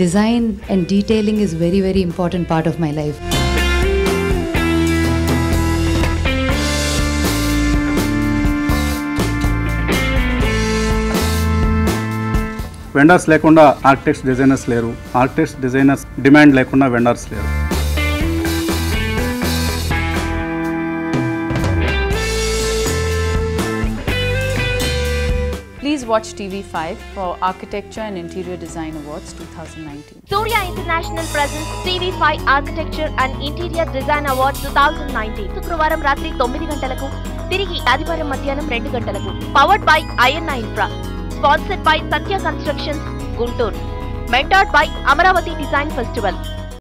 design and detailing is very very important part of my life. Vendors లేకుండా architects designers లేరు architects designers demand లేకుండా vendors లేరు Please watch TV5 for Architecture and Interior Design Awards 2019. Surya International presents TV5 Architecture and Interior Design Awards 2019 శుక్రవారం రాత్రి తొమ్మిది గంటలకు తిరిగి ఆదివారం మధ్యాహ్నం రెండు గంటలకు powered by INI infra sponsored by Satya constructions Guntur mentored by Amaravati design festival